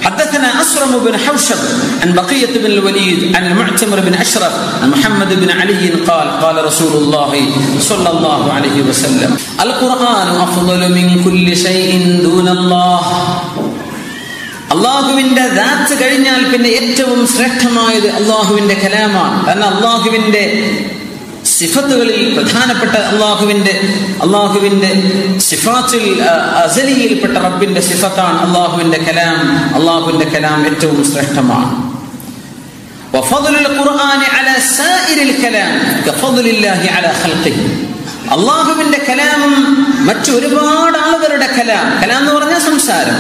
حدثنا أسرم بن حوشب عن بقية بن الوليد عن المعتمر بن أشرف عن محمد بن علي قال قال رسول الله صلى الله عليه وسلم القرآن أفضل من كل شيء دون الله അള്ളാഹുവിന്റെ ദാത്ത് കഴിഞ്ഞാൽ പിന്നെ ഏറ്റവും ശ്രേഷ്ഠമായത് അള്ളാഹുവിന്റെ കലാമാണ് കാരണം അള്ളാഹുവിന്റെ സിഫത്തുകളിൽ പ്രധാനപ്പെട്ട അള്ളാഹുവിന്റെ അള്ളാഹുവിന്റെ സിഫാത്തിൽ അസലിയിൽപ്പെട്ട റബ്ബിന്റെ സിഫത്താണ് അള്ളാഹുവിന്റെ കലാം അള്ളാഹുവിന്റെ കലാം ഏറ്റവും ശ്രേഷ്ഠമാണ് وفضل القرآن على سائر الكلام كفضل الله على خلقه അള്ളാഹുവിന്റെ കലാമും മറ്റൊരുപാട് ആളുകളുടെ കലാം കലാം എന്ന് പറഞ്ഞാൽ സംസാരം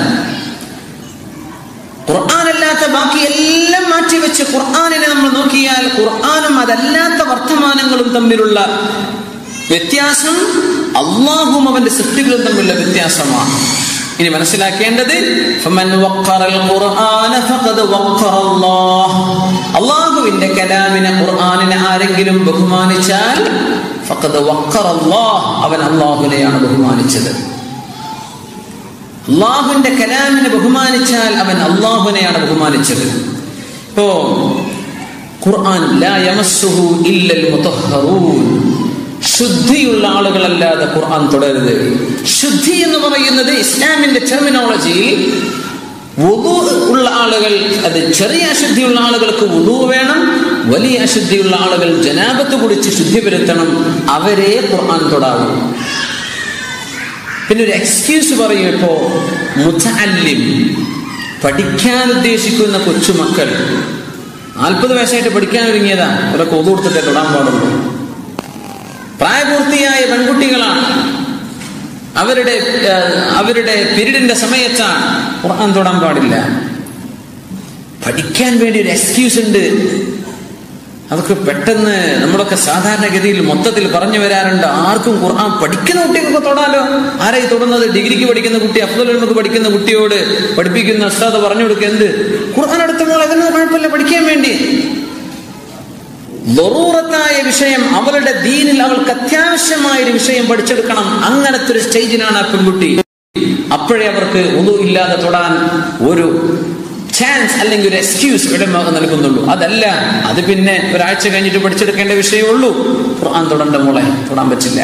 ഖുർആൻ അല്ലാത്ത ബാക്കി എല്ലാം മാറ്റിവെച്ച് ഖുർആാനിനെ നമ്മൾ നോക്കിയാൽ ഖുർആാനും അതല്ലാത്ത വർത്തമാനങ്ങളും തമ്മിലുള്ള വ്യത്യാസം അള്ളാഹും അവന്റെ സൃഷ്ടികളും തമ്മിലുള്ള വ്യത്യാസമാണ് ഇനി മനസ്സിലാക്കേണ്ടത് അള്ളാഹുവിന്റെ കലാമിനെ ഖുർആാനിനെ ആരെങ്കിലും ബഹുമാനിച്ചാൽ അവൻ അള്ളാഹുവിനെയാണ് ബഹുമാനിച്ചത് അള്ളാഹുവിന്റെ കലാമിനെ ബഹുമാനിച്ചാൽ അവൻ അള്ളാഹുവിനെയാണ് ബഹുമാനിച്ചത് ഇപ്പോ ഖുർആൻ ലാ യമസ്സുഹു ഇല്ലൽ മുതഹ്ഹറൂൻ ശുദ്ധിയുള്ള ആളുകളല്ലാതെ ഖുർആൻ തുടരുത് ശുദ്ധി എന്ന് പറയുന്നത് ഇസ്ലാമിന്റെ ടെർമിനോളജിയിൽ വുദു ഉള്ള ആളുകൾ അത് ചെറിയ അശുദ്ധിയുള്ള ആളുകൾക്ക് വുദു വേണം വലിയ അശുദ്ധിയുള്ള ആളുകൾ ജനാപത്ത് കുടിച്ച് ശുദ്ധി വരുത്തണം അവരെ ഖുർആൻ തൊടാവും പിന്നെ ഒരു എക്സ്ക്യൂസ് പറയും ഇപ്പോ മുത്തല്ലിം പഠിക്കാൻ ഉദ്ദേശിക്കുന്ന കൊച്ചുമക്കൾ നാൽപ്പത് വയസ്സായിട്ട് പഠിക്കാൻ ഒരുങ്ങിയതാ ഒരു കൊതു കൊടുത്തിട്ടേ തൊടാൻ പാടുള്ളൂ പ്രായപൂർത്തിയായ പെൺകുട്ടികളാണ് അവരുടെ അവരുടെ പിരീഡിന്റെ സമയത്താണ് ഖുർആൻ തൊടാൻ പാടില്ല പഠിക്കാൻ വേണ്ടി ഒരു എക്സ്ക്യൂസ് ഉണ്ട് അതൊക്കെ പെട്ടെന്ന് നമ്മളൊക്കെ സാധാരണഗതിയിൽ മൊത്തത്തിൽ പറഞ്ഞു വരാറുണ്ട് ആർക്കും ഖുർആൻ പഠിക്കുന്ന കുട്ടികൾക്ക് തൊടാലോ ആരായി തൊടുന്നത് ഡിഗ്രിക്ക് പഠിക്കുന്ന കുട്ടി അഫ്ദുൽമക്ക് പഠിക്കുന്ന കുട്ടിയോട് പഠിപ്പിക്കുന്ന ഉസ്താദ് പറഞ്ഞു കൊടുക്കുക എന്ത് ഖുർആൻ എടുത്തുമ്പോൾ അതിന് കുഴപ്പമില്ല പഠിക്കാൻ വേണ്ടി ലറൂറത്തായ വിഷയം അവളുടെ ദീനിൽ അവൾക്ക് അത്യാവശ്യമായ ഒരു വിഷയം പഠിച്ചെടുക്കണം അങ്ങനത്തെ ഒരു സ്റ്റേജിലാണ് ആ പെൺകുട്ടി അപ്പോഴേ അവർക്ക് ഒന്നും ഇല്ലാതെ തൊടാൻ ഒരു ചാൻസ് അല്ലെങ്കിൽ ഒരു എക്സ്ക്യൂസ് ഉടമ നൽകുന്നുള്ളൂ അതല്ല അത് പിന്നെ ഒരാഴ്ച കഴിഞ്ഞിട്ട് പഠിച്ചെടുക്കേണ്ട വിഷയമുള്ളൂ ഖുർആൻ തൊടേണ്ട മോളെ തൊടാൻ പറ്റില്ല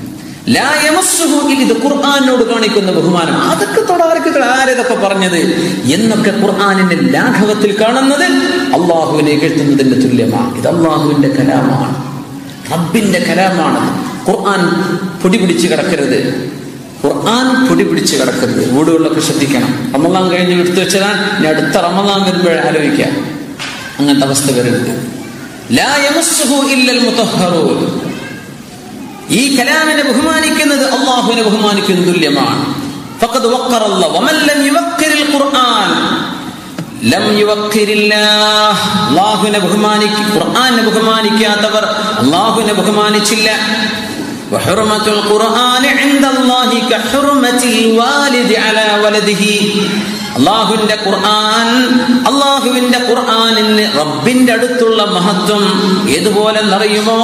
ഇത് ഖുർആാനോട് കാണിക്കുന്ന ബഹുമാനം അതൊക്കെ തൊടാർക്ക് ആരതൊക്കെ പറഞ്ഞത് എന്നൊക്കെ ഖുർആാനിന്റെ ലാഘവത്തിൽ കാണുന്നത് അള്ളാഹുവിനെ കേൾക്കുന്നതിന്റെ തുല്യമാണ് ഇത് അള്ളാഹുവിന്റെ കലാമാണ് റബ്ബിന്റെ കലാമാണ് ഖുർആൻ പൊടി പിടിച്ച് കിടക്കരുത് ഖുർആൻ പൊടി പിടിച്ച് കിടക്കരുത് വീടുകളിലൊക്കെ ശ്രദ്ധിക്കണം റമദാൻ കഴിഞ്ഞ് എടുത്തു വെച്ചാൽ ഇനി അടുത്ത റമദാൻ വരുമ്പോഴേ ആലോചിക്കാം അങ്ങനത്തെ അവസ്ഥ വരരുത് ലാ യമസ്സുഹു ഇല്ലൽ മുതഹ്ഹറൂൻ ഈ കലാമിനെ ബഹുമാനിക്കുന്നത് അള്ളാഹുവിനെ ബഹുമാനിക്കുന്ന തുല്യമാണ് ഫഖദ് വഖറ അല്ലാഹ് വമൻ ലം യുവഖിറിൽ ഖുർആൻ ലം യുവഖിരില്ലാഹ് അള്ളാഹുവിനെ ബഹുമാനിക്ക ഖുർആനെ ബഹുമാനിക്കാത്തവർ അള്ളാഹുവിനെ ബഹുമാനിച്ചില്ല وحرمة القرآن عند الله كحرمة الوالد على ولده അള്ളാഹുവിന്റെ ഖുർആൻ അള്ളാഹുവിന്റെ ഖുർആനിന് റബ്ബിന്റെ അടുത്തുള്ള മഹത്വം ഏതുപോലെ എന്നറിയുമോ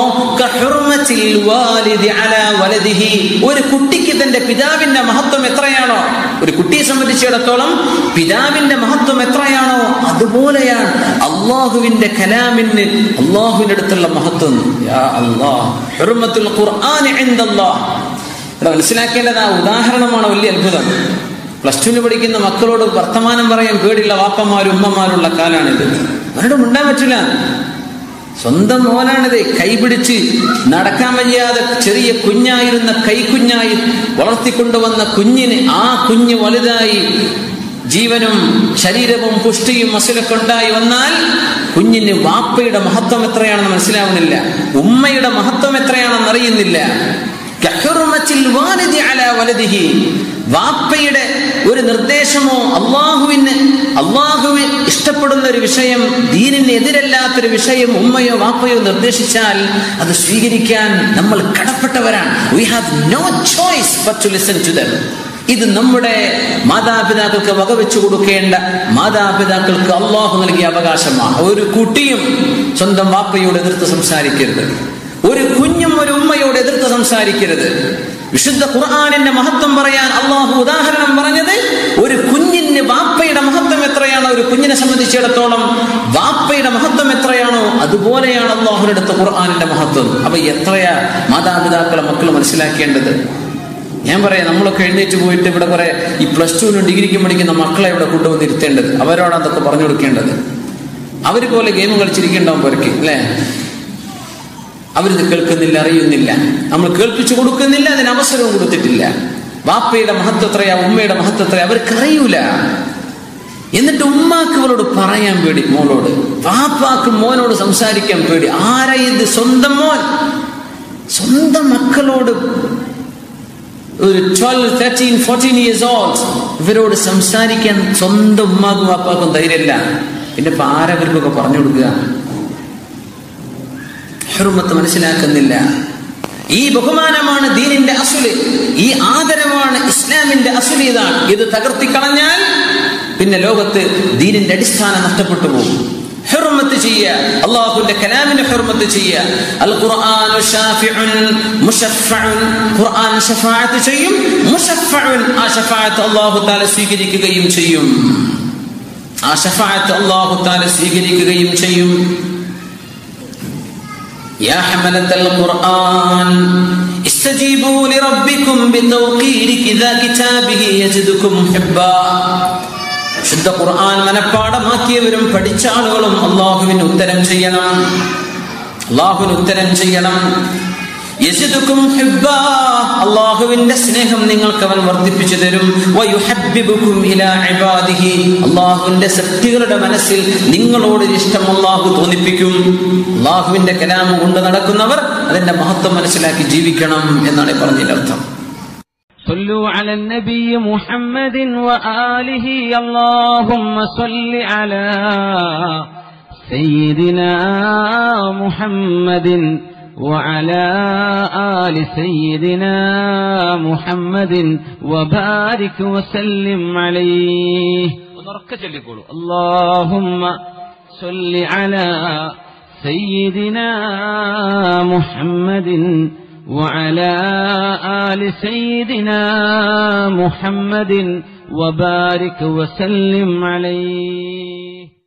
ഒരു കുട്ടിക്ക് തന്റെ പിതാവിന്റെ മഹത്വം എത്രയാണോ ഒരു കുട്ടിയെ സംബന്ധിച്ചിടത്തോളം പിതാവിന്റെ മഹത്വം എത്രയാണോ അതുപോലെയാണ് അള്ളാഹുവിന്റെ കലാമിന് അള്ളാഹുവിന്റെ അടുത്തുള്ള മഹത്വം ഇവിടെ മനസ്സിലാക്കേണ്ടത് ആ ഉദാഹരണമാണ് വലിയ അത്ഭുതം പ്ലസ് ടുവിന് പഠിക്കുന്ന മക്കളോട് വർത്തമാനം പറയാൻ പേടിയുള്ള വാപ്പന്മാരും ഉമ്മമാരുള്ള കാലാണിത് അവരോട് മിണ്ടാൻ പറ്റില്ല സ്വന്തം മോനാണിത് കൈപിടിച്ച് നടക്കാൻ വയ്യാതെ ചെറിയ കുഞ്ഞായിരുന്ന കൈക്കുഞ്ഞായി വളർത്തിക്കൊണ്ടുവന്ന കുഞ്ഞിന് ആ കുഞ്ഞ് വലുതായി ജീവനും ശരീരവും പുഷ്ടിയും മസിലൊക്കെ ഉണ്ടായി വന്നാൽ കുഞ്ഞിന് വാപ്പയുടെ മഹത്വം എത്രയാണെന്ന് മനസ്സിലാവുന്നില്ല ഉമ്മയുടെ മഹത്വം എത്രയാണെന്ന് അറിയുന്നില്ല വാപ്പയുടെ ഒരു നിർദ്ദേശമോ അള്ളാഹുവിന് അള്ളാഹുവിൻ ഇഷ്ടപ്പെടുന്ന ഒരു വിഷയം ദീനിന് എതിരല്ലാത്തൊരു വിഷയം ഉമ്മയോ വാപ്പയോ നിർദ്ദേശിച്ചാൽ അത് സ്വീകരിക്കാൻ നമ്മൾ കടപ്പെട്ടവരാണ് we have no choice but to listen to them ഇത് നമ്മുടെ മാതാപിതാക്കൾക്ക് വകവെച്ചു കൊടുക്കേണ്ട മാതാപിതാക്കൾക്ക് അള്ളാഹു നൽകിയ അവകാശമാണ് ഒരു കുട്ടിയും സ്വന്തം വാപ്പയോട് എതിർത്ത് സംസാരിക്കരുത് ഒരു കുഞ്ഞും ഒരു ഉമ്മയോട് എതിർത്ത് സംസാരിക്കരുത് വിശുദ്ധ ഖുർആാനിന്റെ മഹത്വം പറയാൻ അള്ളാഹു ഉദാഹരണം പറഞ്ഞത് ഒരു കുഞ്ഞിന് വാപ്പയുടെ മഹത്വം എത്രയാണ് സംബന്ധിച്ചിടത്തോളം വാപ്പയുടെ മഹത്വം എത്രയാണോ അതുപോലെയാണ് അള്ളാഹുവിന്റെ അടുത്ത് ഖുർആാനിന്റെ മഹത്വം അപ്പൊ എത്രയാ മാതാപിതാക്കളെ മക്കൾ മനസ്സിലാക്കേണ്ടത് ഞാൻ പറയാം നമ്മളൊക്കെ എഴുന്നേറ്റ് പോയിട്ട് ഇവിടെ കുറെ ഈ പ്ലസ് ടുവിനും ഡിഗ്രിക്കും പഠിക്കുന്ന മക്കളെ ഇവിടെ കൊണ്ടുവന്ന് ഇരുത്തേണ്ടത് അവരോടാണ് അതൊക്കെ പറഞ്ഞു കൊടുക്കേണ്ടത് അവർ പോലെ ഗെയിം കളിച്ചിരിക്കണ്ടാവും അവർക്ക് അല്ലേ അവരിത് കേൾക്കുന്നില്ല അറിയുന്നില്ല നമ്മൾ കേൾപ്പിച്ചു കൊടുക്കുന്നില്ല അതിന് അവസരവും കൊടുത്തിട്ടില്ല വാപ്പയുടെ മഹത്വത്രയാ ഉമ്മയുടെ മഹത്വത്രയാ അവർക്ക് അറിയൂല എന്നിട്ട് ഉമ്മാക്ക് ഇവളോട് പറയാൻ പേടി മോളോട് വാപ്പാക്ക് മോനോട് സംസാരിക്കാൻ പേടി ആരാ ഇത് സ്വന്തം മോൻ സ്വന്തം മക്കളോട് ഒരു twelve thirteen fourteen years old ഇവരോട് സംസാരിക്കാൻ സ്വന്തം ഉമ്മാക്കും വാപ്പാക്കും ധൈര്യമില്ല പിന്നെ ഇപ്പൊ ആരവർക്കൊക്കെ പറഞ്ഞു കൊടുക്കുക ഹെറുമത്ത് മനസ്സിലാക്കുന്നില്ല ഈ ബഹുമാനമാണ് ദീനിന്റെ അസുല് ഈ ആദരവാണ് ഇസ്ലാമിന്റെ അസുല് ഇതാണ് ഇത് തകർത്തിക്കളഞ്ഞാൽ പിന്നെ ലോകത്ത് ദീനിന്റെ അടിസ്ഥാനം നഷ്ടപ്പെട്ടു പോകും ഹെറുമത്ത് ചെയ്യുക അള്ളാഹുവിന്റെ കലാമിന്റെ ഹെറുമത്ത് ചെയ്യുക അൽ ഖുർആൻ ഖുർആൻ ഷഫാഅത്ത് ചെയ്യും മുഷഫഉൻ ആ ഷഫാഅത്ത് അള്ളാഹു താല സ്വീകരിക്കുകയും ചെയ്യും ആ ഷഫാഅത്ത് അള്ളാഹു താല സ്വീകരിക്കുകയും ചെയ്യും يا حملة القرآن استجيبوا لربكم بتوقير كذا كتابه يجدكم حبا ശുദ്ധ ഖുർആൻ മനഃപ്പാടമാക്കിയവരും പഠിച്ച ആളുകളും അള്ളാഹുവിന് ഉത്തരം ചെയ്യണം അള്ളാഹുവിന് ഉത്തരം ചെയ്യണം യജിദുക്കും ഹിബ്ബാ അള്ളാഹുവിന്റെ സ്നേഹം നിങ്ങൾക്ക് അവൻ വർദ്ധിപ്പിച്ചു തരും വയുഹബ്ബിബുക്കും ഇലാ ഇബാദിഹി അള്ളാഹുവിന്റെ സൃഷ്ടികളുടെ മനസ്സിൽ നിങ്ങളോട് ഇഷ്ടം അള്ളാഹു തോന്നിപ്പിക്കും അള്ളാഹുവിന്റെ കലാമം കൊണ്ട് നടക്കുന്നവർ അതിന്റെ മഹത്വം മനസ്സിലാക്കി ജീവിക്കണം എന്നാണ് പറഞ്ഞതിന്റെ അർത്ഥം صلوا على النبي محمد وآله اللهم صل على سيدنا محمد وعلى آل سيدنا محمد وبارك وسلم عليه اللهم صل على سيدنا محمد وعلى آل سيدنا محمد وبارك وسلم عليه